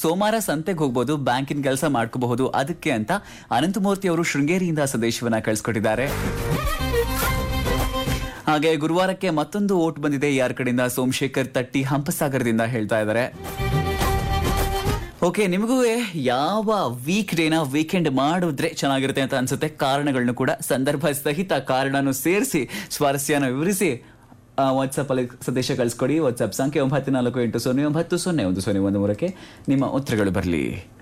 ಸೋಮವಾರ ಸಂತೆಗೆ ಹೋಗ್ಬೋದು ಬ್ಯಾಂಕಿನ ಕೆಲಸ ಮಾಡ್ಕೋಬಹುದು ಅದಕ್ಕೆ ಅಂತ ಅನಂತಮೂರ್ತಿ ಅವರು ಶೃಂಗೇರಿಯಿಂದ ಸಂದೇಶವನ್ನ ಕಳಿಸ್ಕೊಟ್ಟಿದ್ದಾರೆ ಹಾಗೆ ಗುರುವಾರಕ್ಕೆ ಮತ್ತೊಂದು ಓಟ್ ಬಂದಿದೆ ಯಾರ ಕಡೆಯಿಂದ ಸೋಮಶೇಖರ್ ತಟ್ಟಿ ಹಂಪಸಾಗರದಿಂದ ಹೇಳ್ತಾ ಇದ್ದಾರೆ ಓಕೆ ನಿಮಗೂ ಯಾವ ವೀಕ್ ಡೇನ ವೀಕೆಂಡ್ ಮಾಡಿದ್ರೆ ಚೆನ್ನಾಗಿರುತ್ತೆ ಅಂತ ಅನ್ಸುತ್ತೆ ಕಾರಣಗಳನ್ನು ಕೂಡ ಸಂದರ್ಭ ಸಹಿತ ಕಾರಣನು ಸೇರಿಸಿ ಸ್ವಾರಸ್ಯನ ವಿವರಿಸಿ ವಾಟ್ಸಪ್ ಅಲ್ಲಿ ಸಂದೇಶ ಕಳಿಸ್ಕೊಡಿ ವಾಟ್ಸಪ್ ಸಂಖ್ಯೆ ಒಂಬತ್ತು ನಾಲ್ಕು ಎಂಟು ಸೊನ್ನೆ ಒಂಬತ್ತು ಸೊನ್ನೆ ಒಂದು ಸೊನ್ನೆ ಒಂದು ಮೂರಕ್ಕೆ ನಿಮ್ಮ ಉತ್ತರಗಳು ಬರಲಿ